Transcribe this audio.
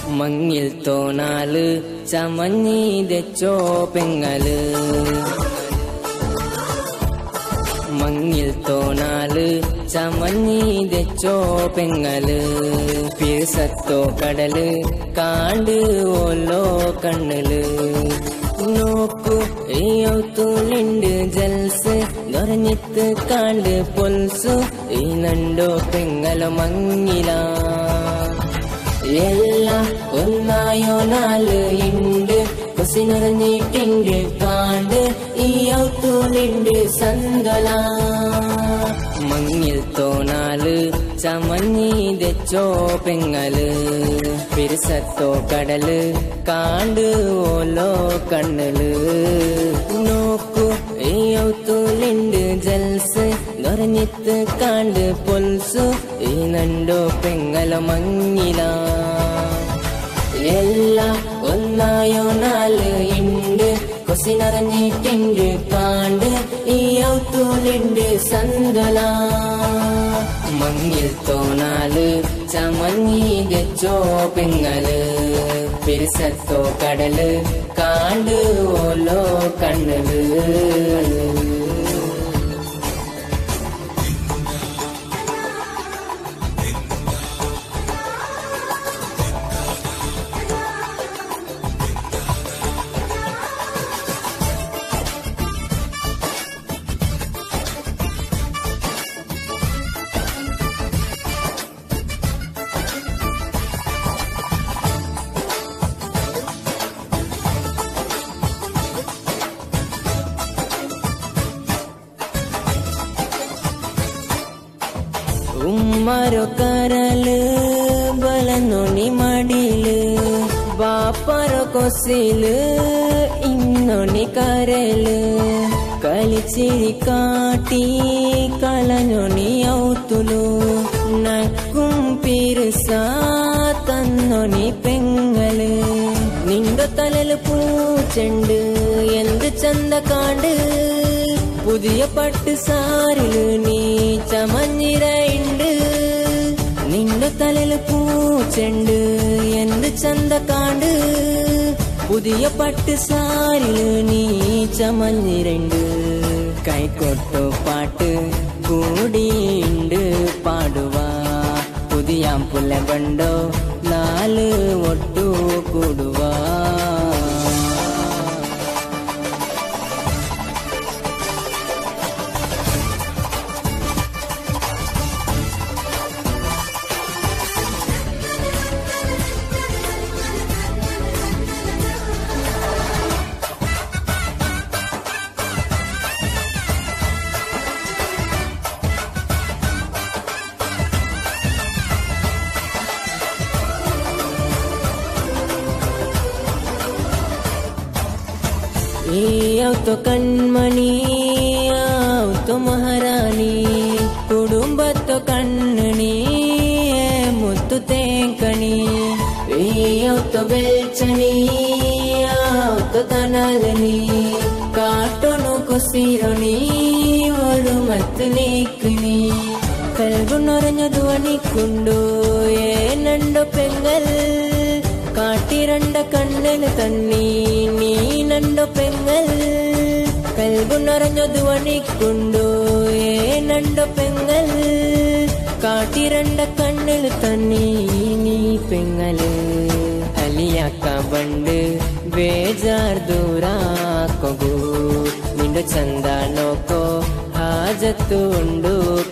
മങ്ങിൽ തോനാല് ചമഞ്ഞി തെച്ചോ പെങ്ങല് മങ്ങിൽ തോനാല് ചമഞ്ഞി തെച്ചോ പെങ്ങല് പിരിസത്തോ കടല് കാണ്ട് ഓലോ കണ്ണില് നോക്കു ഏയൗത്തൂലുണ്ട് ജൽസ് നിറഞ്ഞിത്ത് കാണ്ട് പൊൽസു ഈ നണ്ടോ പെങ്ങല മങ്ങില എല്ലാം ഒന്നായോ നാല് ഉണ്ട് കുസി നിറഞ്ഞിട്ടുണ്ട് കാണ്ട് ഈ ഔത്തൂലുണ്ട് സന്തല മങ്ങിൽ തോനാല് ചമഞ്ഞി തെച്ചോ പെങ്ങല് പിരിസത്തോ കടല് കാണ്ട് ഓലോ കണ്ണില് നോക്കു ഈ ഔത്തൂലുണ്ട് ജൽസ് നിറഞ്ഞിത്ത് കാണ്ട് പൊൽസു ഈ നണ്ടോ പെങ്ങല മങ്ങില എല്ലാം ഒന്നായോ നാല് ഉണ്ട് കൊസി നിറഞ്ഞിട്ടുണ്ട് കാണ്ട് ഈ ഔത്തൂലുണ്ട് സന്തല മങ്ങിൽ തോനാല് ചമഞ്ഞി ഗച്ചോ പെങ്ങല് പിരിസത്തോ കടല് കാണ്ട് ഓലോ കണ്ണല് ഉമ്മരോ കരല് ബലനൊണി മടില് ബാപ്പരോ കൊസില് ഇന്നൊണി കരല് കളിച്ചിരി കാട്ടി കളഞ്ഞൊണി ഔത്തുലു നക്കും പിരുസ തന്നൊണി പെങ്ങള് നിന്റെ തലല് പൂച്ചെണ്ട് എന്ത് ചന്ത കാണ്ട് പുതിയ പട്ട് സാരില് നീ ചമഞ്ഞിരയുണ്ട് നിന്റെ തലയിൽ പൂച്ചെണ്ട് എന്ത് ചന്ത കാണ്ട് പുതിയ പട്ട് സാരില് നീ ചമഞ്ഞിരണ്ട് കൈക്കൊട്ടു പാട്ട് കൂടിയുണ്ട് പാടുവാ പുതിയ പുല്ല കണ്ടോ നാല് ഒട്ടു കൂടുവാ ഈയൗത്തോ കൺമണി ഔത്തോ മഹാറാണി കുടുംബത്തോ കണ്ണണി മുത്തു തേങ്കണി ഈയൗത്തോ വെൽച്ചണി ഔത്തോ തണലണി കാട്ടൊണു കൊസിരണി ഒരു മത്ത് നീക്കിണി കൽകുണൊറഞ്ഞതു അണിക്കുണ്ടു ഏനണ്ടോ പെങ്ങൽ കാട്ടിരണ്ട കണ്ണിന് തണ്ണി നീ നണ്ടോ പെങ്ങൽ കൽകുണറഞ്ഞതു അണിക്കൊണ്ടു ഏനണ്ടോ പെങ്ങൽ കാട്ടിരണ്ട കണ്ണിൽ തണ്ണി നീ പെങ്ങല് അലിയാക്ക ബണ്ട് ಬೇಜಾರ್ ದೂರ ಕೊಗು ನಿಂಡು ಚಂದ ನೋಕೋ ಹಾಜತ್ತು ಉಂಡು